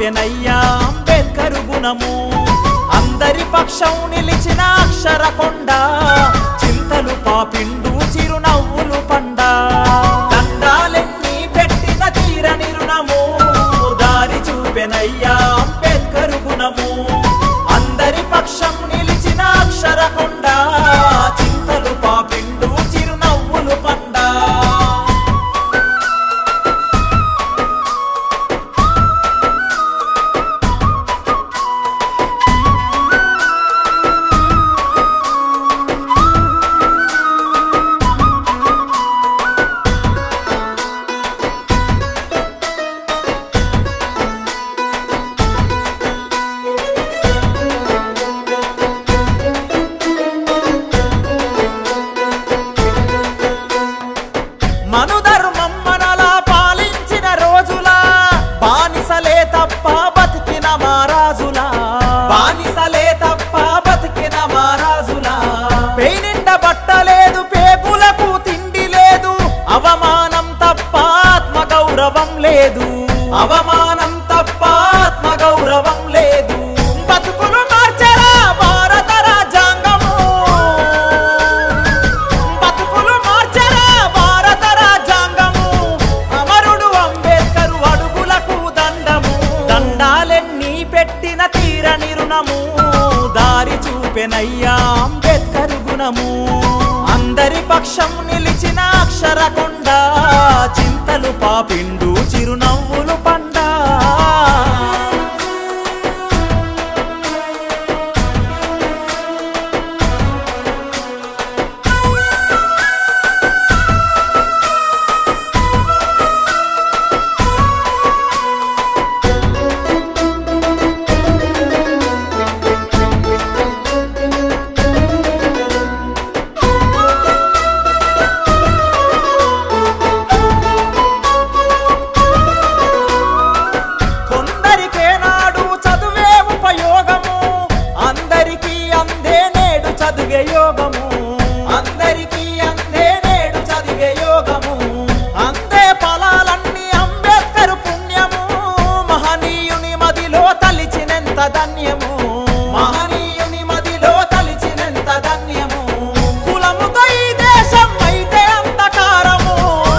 చూపెనయ్యా అంబేద్కర్ గుణము అందరి పక్షం నిలిచిన అక్షర కొండ చింతలు పాపిండు చిరునవ్వులు పండ దండాలెన్ని పెట్టిన తీరని రుణము దారి చూపెనయ్యా అంబేద్కర్ గుణము అందరి పక్షం నిలిచిన అక్షర కొండ చింతలు పాపిండు చిరునవ్వులు పండ మనుధర్మం మనలా పాలించిన రోజులా బానిసలే తప్ప బతికిన మారాజులా బానిసలే తప్ప బతికిన మారాజులా పేనిండ బట్టలేదు పేపులకు తిండి లేదు అవమానం తప్ప ఆత్మ గౌరవం లేదు అవమానం తప్ప ఆత్మ గౌరవం లేదు బతుకులు మార్చరా భారత రాజ్యాంగము బతుకులు మార్చరా భారత రాజ్యాంగము అమరుడు అంబేద్కరు అడుగులకు దండము దండాలెన్ని పెట్టిన తీరని రుణము దారి చూపెనయ్యా అంబేద్కరు గుణము అందరి పక్షం నిలిచిన అక్షర కొండ చింతలు పాపిండు చిరునవ్వులు పండ కొందరికే నాడు చదువే ఉపయోగము అందరికీ అందే నేడు చదివే యోగము అందరికీ అందే నేడు చదివే యోగము అందే ఫలాలన్నీ అంబేద్కర్ పుణ్యము మహనీయుని మదిలో తలిచినంత ధన్యము మహనీయుని మదిలో తలిచినంత ధన్యము కులముతో ఈ దేశం అయితే అంధకారము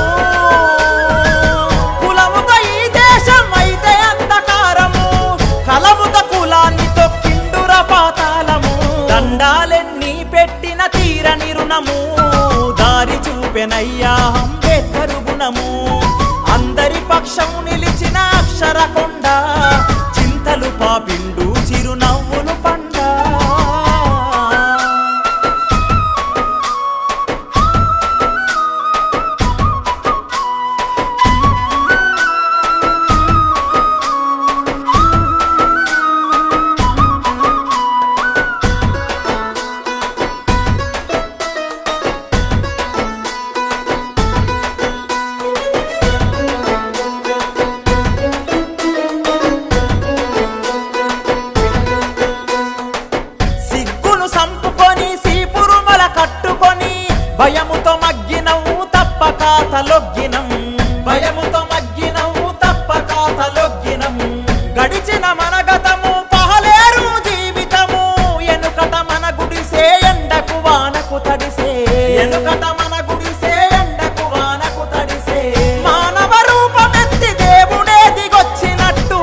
కులముతో ఈ దేశం అయితే అంధకారము కలముత కులాన్ని తొక్కిండుర పాతాళము దండాలెన్ని పెట్టిన తీరని రుణము దారి చూపెనయ్యా అంబేద్కరు గుణము అందరి పక్షం నిలిచిన అక్షర కొండ చింతలు పాపిండు చిరునవ్వులు పండ సిగ్గును సంపుకొని సీపురుమల కట్టుకొని భయముతో మగ్గినవు తప్పక తలొగ్గినం భయముతో మగ్గినవు తప్పక తలొగ్గినం గడిచిన మన గతము పహలేరు జీవితము ఎనుకట మన గుడిసే ఎండకు వానకు తడిసే ఎనుకట మన గుడిసే ఎండకు వానకు తడిసే మానవ రూపమెత్తి దేవుడే దిగొచ్చినట్టు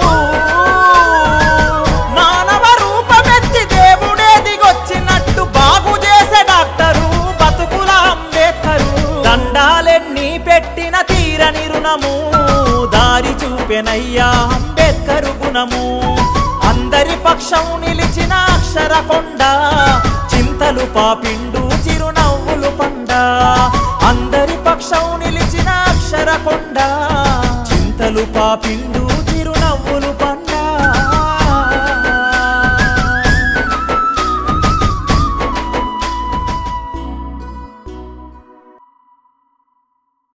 మానవ రూపమెత్తి దేవుడే దిగొచ్చినట్టు బాగు చేసే డాక్టరు బతుకుల అంబేద్కరు దండాలెన్ని పెట్టిన తీరని రుణము దారి చూపెనయ్యా అంబేద్కరు గుణము అందరి పక్షం నిలిచిన అక్షర కొండ చింతలు పాపిండు చిరునవ్వులు పండ అందరి పక్షం నిలిచిన అక్షర కొండ చింతలు పాపిండు